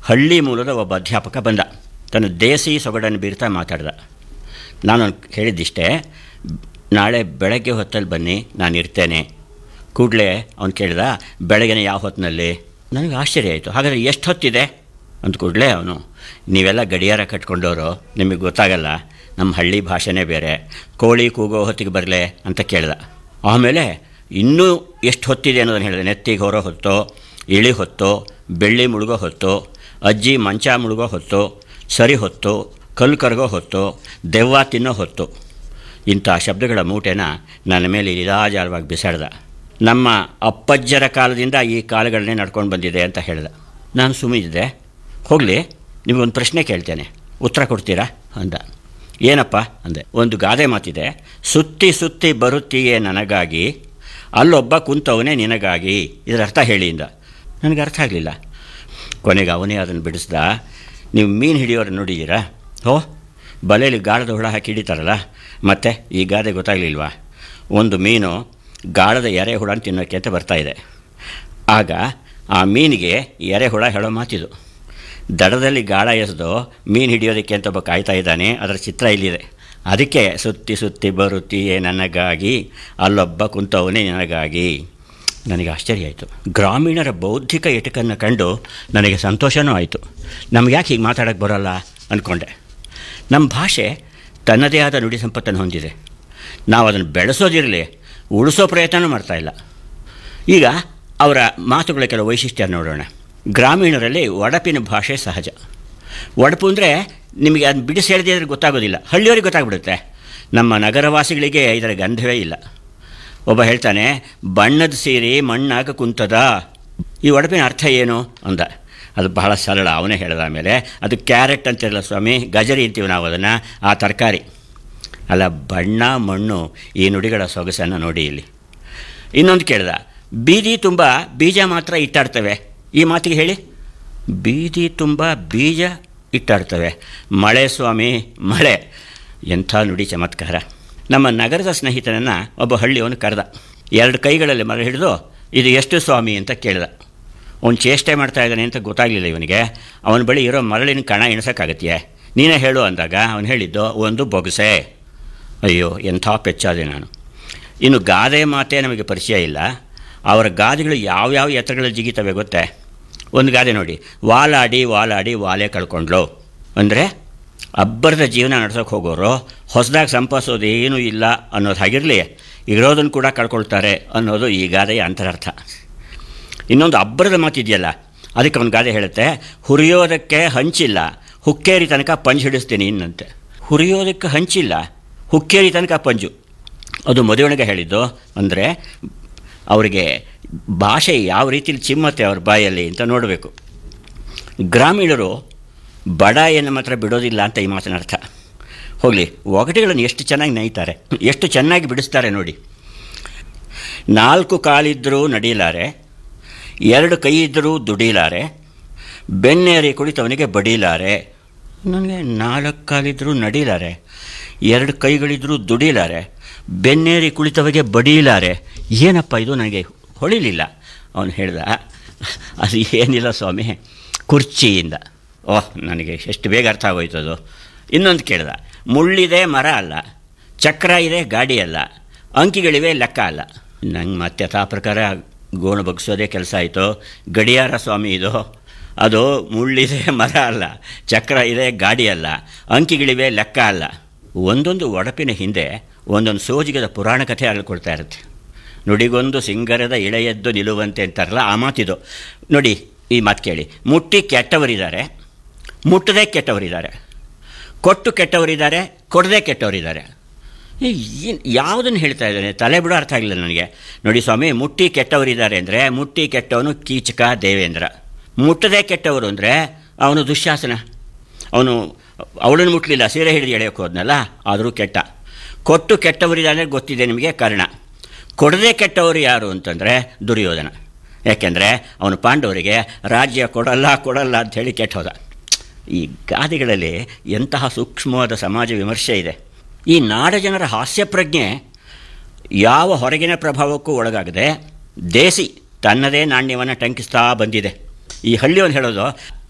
ಹಳ್ಳಿ ಮೂಲದ ಒಬ್ಬ ಅಧ್ಯಾಪಕ ಬಂದ ತನ್ನ ದೇಸಿ ಸೊಗಡನ್ನು ಬೀರ್ತಾ ಮಾತಾಡ್ದ ನಾನು ಹೇಳಿದ್ದಿಷ್ಟೇ ನಾಳೆ ಬೆಳಗ್ಗೆ ಹೊತ್ತಲ್ಲಿ ಬನ್ನಿ ನಾನು ಇರ್ತೇನೆ ಕೂಡಲೇ ಅವ್ನು ಕೇಳಿದ ಬೆಳಗ್ಗೆನೆ ಯಾವ ಹೊತ್ತಿನಲ್ಲಿ ನನಗೆ ಆಶ್ಚರ್ಯ ಆಯಿತು ಹಾಗಾದರೆ ಎಷ್ಟು ಹೊತ್ತಿದೆ ಅಂದ ಕೂಡಲೇ ಅವನು ನೀವೆಲ್ಲ ಗಡಿಯಾರ ಕಟ್ಕೊಂಡವರು ನಿಮಗೆ ಗೊತ್ತಾಗಲ್ಲ ನಮ್ಮ ಹಳ್ಳಿ ಭಾಷೆನೇ ಬೇರೆ ಕೋಳಿ ಕೂಗೋ ಹೊತ್ತಿಗೆ ಬರಲೆ ಅಂತ ಕೇಳ್ದ ಆಮೇಲೆ ಇನ್ನೂ ಎಷ್ಟು ಹೊತ್ತಿದೆ ಅನ್ನೋದನ್ನು ಹೇಳಿದೆ ನೆತ್ತಿಗೆ ಹೊರೋ ಹೊತ್ತೋ ಇಳಿ ಹೊತ್ತೋ ಬೆಳ್ಳಿ ಮುಳುಗೋ ಹೊತ್ತು ಅಜ್ಜಿ ಮಂಚ ಮುಳುಗೋ ಹೊತ್ತು ಸರಿ ಹೊತ್ತು ಕಲ್ಲು ಕರಗೋ ಹೊತ್ತು ದೆವ್ವ ತಿನ್ನೋ ಹೊತ್ತು ಇಂಥ ಶಬ್ದಗಳ ಮೂಟೆನ ನನ್ನ ಮೇಲೆ ಇಲಾಜಾರವಾಗಿ ಬಿಸಾಡ್ದ ನಮ್ಮ ಅಪ್ಪಜ್ಜರ ಕಾಲದಿಂದ ಈ ಕಾಲಗಳನ್ನೇ ನಡ್ಕೊಂಡು ಬಂದಿದೆ ಅಂತ ಹೇಳ್ದ ನಾನು ಸುಮ್ಮನಿದ್ದೆ ಹೋಗಲಿ ನಿಮಗೊಂದು ಪ್ರಶ್ನೆ ಕೇಳ್ತೇನೆ ಉತ್ತರ ಕೊಡ್ತೀರಾ ಅಂದ ಏನಪ್ಪ ಅಂದೆ ಒಂದು ಗಾದೆ ಮಾತಿದೆ ಸುತ್ತಿ ಸುತ್ತಿ ಬರುತ್ತೀಯೇ ನನಗಾಗಿ ಅಲ್ಲೊಬ್ಬ ಕುಂತವನೇ ನಿನಗಾಗಿ ಇದರ ಅರ್ಥ ಹೇಳಿ ಇಂದ ನನಗೆ ಅರ್ಥ ಆಗಲಿಲ್ಲ ಕೊನೆಗೆ ಅವನೇ ಅದನ್ನು ಬಿಡಿಸ್ದ ನೀವು ಮೀನು ಹಿಡಿಯೋರು ನೋಡಿದ್ದೀರಾ ಹೋ ಬಲೆಯಲ್ಲಿ ಗಾಳದ ಹುಳ ಹಾಕಿ ಹಿಡಿತಾರಲ್ಲ ಮತ್ತೆ ಈ ಗಾದೆ ಗೊತ್ತಾಗಲಿಲ್ವಾ ಒಂದು ಮೀನು ಗಾಳದ ಎರೆಹುಳ ತಿನ್ನೋಕ್ಕೆ ಅಂತ ಬರ್ತಾಯಿದೆ ಆಗ ಆ ಮೀನಿಗೆ ಎರೆಹುಳ ಹೇಳೋ ಮಾತಿದು ದಡದಲ್ಲಿ ಗಾಳ ಎಸೆದು ಮೀನು ಹಿಡಿಯೋದಕ್ಕೆ ಅಂತ ಒಬ್ಬ ಕಾಯ್ತಾ ಇದ್ದಾನೆ ಅದರ ಚಿತ್ರ ಇಲ್ಲಿದೆ ಅದಕ್ಕೆ ಸುತ್ತಿ ಸುತ್ತಿ ಬರುತ್ತೀಯೇ ನನಗಾಗಿ ಅಲ್ಲೊಬ್ಬ ಕುಂತವನೇ ನನಗಾಗಿ ನನಗೆ ಆಶ್ಚರ್ಯ ಆಯಿತು ಗ್ರಾಮೀಣರ ಬೌದ್ಧಿಕ ಎಟಕನ್ನು ಕಂಡು ನನಗೆ ಸಂತೋಷನೂ ಆಯಿತು ನಮ್ಗೆ ಯಾಕೆ ಹೀಗೆ ಮಾತಾಡೋಕ್ಕೆ ಬರೋಲ್ಲ ಅಂದ್ಕೊಂಡೆ ನಮ್ಮ ಭಾಷೆ ತನ್ನದೇ ಆದ ನುಡಿ ಸಂಪತ್ತನ್ನು ಹೊಂದಿದೆ ನಾವು ಅದನ್ನು ಬೆಳೆಸೋದಿರಲಿ ಉಳಿಸೋ ಪ್ರಯತ್ನನೂ ಮಾಡ್ತಾಯಿಲ್ಲ ಈಗ ಅವರ ಮಾತುಗಳ ಕೆಲವು ವೈಶಿಷ್ಟ್ಯ ನೋಡೋಣ ಗ್ರಾಮೀಣರಲ್ಲಿ ಒಡಪಿನ ಭಾಷೆ ಸಹಜ ಒಡಪು ಅಂದರೆ ನಿಮಗೆ ಅದನ್ನು ಬಿಡಿಸಿ ಹೇಳಿದ್ರೆ ಗೊತ್ತಾಗೋದಿಲ್ಲ ಹಳ್ಳಿಯವರಿಗೆ ಗೊತ್ತಾಗ್ಬಿಡುತ್ತೆ ನಮ್ಮ ನಗರವಾಸಿಗಳಿಗೆ ಇದರ ಗಂಧವೇ ಇಲ್ಲ ಒಬ್ಬ ಹೇಳ್ತಾನೆ ಬಣ್ಣದ ಸೀರೆ ಮಣ್ಣಾಗ ಕುಂತದ ಈ ಒಡಪಿನ ಅರ್ಥ ಏನು ಅಂದ ಅದು ಬಹಳ ಸರಳ ಅವನೇ ಹೇಳಿದ ಆಮೇಲೆ ಅದು ಕ್ಯಾರೆಟ್ ಅಂತಿರಲ್ಲ ಸ್ವಾಮಿ ಗಜರಿ ಅಂತೀವಿ ನಾವು ಅದನ್ನು ಆ ತರಕಾರಿ ಅಲ್ಲ ಬಣ್ಣ ಮಣ್ಣು ಈ ನುಡಿಗಳ ಸೊಗಸನ್ನು ನೋಡಿ ಇಲ್ಲಿ ಇನ್ನೊಂದು ಕೇಳ್ದ ಬೀದಿ ತುಂಬ ಬೀಜ ಮಾತ್ರ ಇಟ್ಟಾಡ್ತವೆ ಈ ಮಾತಿಗೆ ಹೇಳಿ ಬೀದಿ ತುಂಬ ಬೀಜ ಇಟ್ಟಾಡ್ತವೆ ಮಳೆ ಸ್ವಾಮಿ ಮಳೆ ಎಂಥ ನುಡಿ ಚಮತ್ಕಾರ ನಮ್ಮ ನಗರದ ಸ್ನೇಹಿತನನ್ನು ಒಬ್ಬ ಹಳ್ಳಿಯವನು ಕರೆದ ಎರಡು ಕೈಗಳಲ್ಲಿ ಮರ ಹಿಡಿದು ಇದು ಎಷ್ಟು ಸ್ವಾಮಿ ಅಂತ ಕೇಳ್ದ ಅವನು ಚೇಷ್ಟೆ ಮಾಡ್ತಾ ಇದ್ದಾನೆ ಅಂತ ಗೊತ್ತಾಗಲಿಲ್ಲ ಇವನಿಗೆ ಅವನ ಬಳಿ ಇರೋ ಮರಳಿನ ಕಣ ಎಣಿಸೋಕ್ಕಾಗತ್ತೆಯೇ ನೀನೇ ಹೇಳು ಅಂದಾಗ ಅವನು ಹೇಳಿದ್ದು ಒಂದು ಬೊಗಸೆ ಅಯ್ಯೋ ಎಂಥ ಪೆಚ್ಚಾದೆ ನಾನು ಇನ್ನು ಗಾದೆ ಮಾತೇ ನಮಗೆ ಪರಿಚಯ ಇಲ್ಲ ಅವರ ಗಾದೆಗಳು ಯಾವ್ಯಾವ ಎತ್ತರಗಳಲ್ಲಿ ಜಿಗಿತವೆ ಗೊತ್ತೇ ಒಂದು ಗಾದೆ ನೋಡಿ ವಾಲಾಡಿ ವಾಲಾಡಿ ವಾಲೆ ಕಳ್ಕೊಂಡ್ಲು ಅಂದರೆ ಅಬ್ಬರದ ಜೀವನ ನಡ್ಸೋಕೆ ಹೋಗೋರು ಹೊಸದಾಗಿ ಸಂಪಾದಿಸೋದು ಏನೂ ಇಲ್ಲ ಅನ್ನೋದು ಹಾಗಿರಲಿ ಇರೋದನ್ನು ಕೂಡ ಕಳ್ಕೊಳ್ತಾರೆ ಅನ್ನೋದು ಈ ಗಾದೆಯ ಅಂತರರ್ಥ ಇನ್ನೊಂದು ಅಬ್ಬರದ ಮಾತಿದೆಯಲ್ಲ ಅದಕ್ಕೆ ಒಂದು ಗಾದೆ ಹೇಳುತ್ತೆ ಹುರಿಯೋದಕ್ಕೆ ಹಂಚಿಲ್ಲ ಹುಕ್ಕೇರಿ ತನಕ ಪಂಜು ಹಿಡಿಸ್ತೀನಿ ಇನ್ನಂತೆ ಹುರಿಯೋದಕ್ಕೆ ಹಂಚಿಲ್ಲ ಹುಕ್ಕೇರಿ ತನಕ ಪಂಜು ಅದು ಮದುವೆಗೆ ಹೇಳಿದ್ದು ಅಂದರೆ ಅವರಿಗೆ ಭಾಷೆ ಯಾವ ರೀತಿಲಿ ಚಿಮ್ಮತ್ತೆ ಅವ್ರ ಬಾಯಲ್ಲಿ ಅಂತ ನೋಡಬೇಕು ಗ್ರಾಮೀಣರು ಬಡಾಯಿಯನ್ನು ಮಾತ್ರ ಬಿಡೋದಿಲ್ಲ ಅಂತ ಈ ಮಾತಿನ ಅರ್ಥ ಹೋಗಲಿ ಒಗಟುಗಳನ್ನು ಎಷ್ಟು ಚೆನ್ನಾಗಿ ನೈತಾರೆ ಎಷ್ಟು ಚೆನ್ನಾಗಿ ಬಿಡಿಸ್ತಾರೆ ನೋಡಿ ನಾಲ್ಕು ಕಾಲಿದ್ದರೂ ನಡೀಲಾರೆ ಎರಡು ಕೈ ಇದ್ದರೂ ದುಡೀಲಾರೆ ಬೆನ್ನೇರಿ ಕುಳಿತವನಿಗೆ ಬಡೀಲಾರೆ ನನಗೆ ನಾಲ್ಕು ಕಾಲಿದ್ದರೂ ನಡೀಲಾರೆ ಎರಡು ಕೈಗಳಿದ್ದರೂ ದುಡೀಲಾರೆ ಬೆನ್ನೇರಿ ಕುಳಿತವಗೆ ಬಡೀಲಾರೆ ಏನಪ್ಪ ಇದು ನನಗೆ ಹೊಳಿಲಿಲ್ಲ ಅವನು ಹೇಳ್ದ ಅದು ಏನಿಲ್ಲ ಸ್ವಾಮಿ ಕುರ್ಚಿಯಿಂದ ಓಹ್ ನನಗೆ ಎಷ್ಟು ಬೇಗ ಅರ್ಥ ಆಗೋಯ್ತು ಅದು ಇನ್ನೊಂದು ಕೇಳ್ದ ಮುಳ್ಳಿದೆ ಮರ ಅಲ್ಲ ಚಕ್ರ ಇದೆ ಗಾಡಿ ಅಲ್ಲ ಅಂಕಿಗಳಿವೆ ಲೆಕ್ಕ ಅಲ್ಲ ನಂಗೆ ಮತ್ತೆ ಯಥಾ ಪ್ರಕಾರ ಗೋಣು ಬಗ್ಸೋದೇ ಕೆಲಸ ಆಯಿತು ಗಡಿಯಾರ ಸ್ವಾಮಿ ಇದು ಅದು ಮುಳ್ಳಿದೆ ಮರ ಅಲ್ಲ ಚಕ್ರ ಇದೆ ಗಾಡಿ ಅಲ್ಲ ಅಂಕಿಗಳಿವೆ ಲೆಕ್ಕ ಅಲ್ಲ ಒಂದೊಂದು ಒಡಪಿನ ಹಿಂದೆ ಒಂದೊಂದು ಸೋಜಿಗದ ಪುರಾಣ ಕಥೆ ಅಳ್ಕೊಳ್ತಾ ಇರುತ್ತೆ ನುಡಿಗೊಂದು ಸಿಂಗರದ ಇಳೆಯದ್ದು ನಿಲ್ಲುವಂತೆ ಅಂತಾರಲ್ಲ ಆ ಮಾತಿದು ನೋಡಿ ಈ ಮಾತು ಕೇಳಿ ಮುಟ್ಟಿ ಕೆಟ್ಟವರಿದ್ದಾರೆ ಮುಟ್ಟದೆ ಕೆಟ್ಟವರಿದ್ದಾರೆ ಕೊಟ್ಟು ಕೆಟ್ಟವರಿದ್ದಾರೆ ಕೊಡದೆ ಕೆಟ್ಟವರಿದ್ದಾರೆ ಏನು ಯಾವುದನ್ನು ಹೇಳ್ತಾ ಇದ್ದಾನೆ ತಲೆ ಬಿಡೋ ಅರ್ಥ ಆಗಿಲ್ಲ ನನಗೆ ನೋಡಿ ಸ್ವಾಮಿ ಮುಟ್ಟಿ ಕೆಟ್ಟವರಿದ್ದಾರೆ ಅಂದರೆ ಮುಟ್ಟಿ ಕೆಟ್ಟವನು ಕೀಚಕ ದೇವೇಂದ್ರ ಮುಟ್ಟದೆ ಕೆಟ್ಟವರು ಅಂದರೆ ಅವನು ದುಶ್ಯಾಸನ ಅವನು ಅವಳನ್ನು ಮುಟ್ಟಲಿಲ್ಲ ಸೀರೆ ಹಿಡಿದು ಎಳೆಯೋಕೆ ಹೋದ್ನಲ್ಲ ಆದರೂ ಕೆಟ್ಟ ಕೊಟ್ಟು ಕೆಟ್ಟವರಿದ್ದಾರೆ ಗೊತ್ತಿದೆ ನಿಮಗೆ ಕಾರಣ ಕೊಡದೆ ಕೆಟ್ಟವರು ಯಾರು ಅಂತಂದರೆ ದುರ್ಯೋಧನ ಯಾಕೆಂದರೆ ಅವನು ಪಾಂಡವರಿಗೆ ರಾಜ್ಯ ಕೊಡಲ್ಲ ಕೊಡಲ್ಲ ಅಂತ ಹೇಳಿ ಕೆಟ್ಟ ಹೋದ ಈ ಗಾದೆಗಳಲ್ಲಿ ಎಂತಹ ಸೂಕ್ಷ್ಮವಾದ ಸಮಾಜ ವಿಮರ್ಶೆ ಇದೆ ಈ ನಾಡ ಜನರ ಹಾಸ್ಯ ಪ್ರಜ್ಞೆ ಯಾವ ಹೊರಗಿನ ಪ್ರಭಾವಕ್ಕೂ ಒಳಗಾಗದೆ ದೇಸಿ ತನ್ನದೇ ನಾಣ್ಯವನ್ನು ಟಂಕಿಸ್ತಾ ಬಂದಿದೆ ಈ ಹಳ್ಳಿಯವನು ಹೇಳೋದು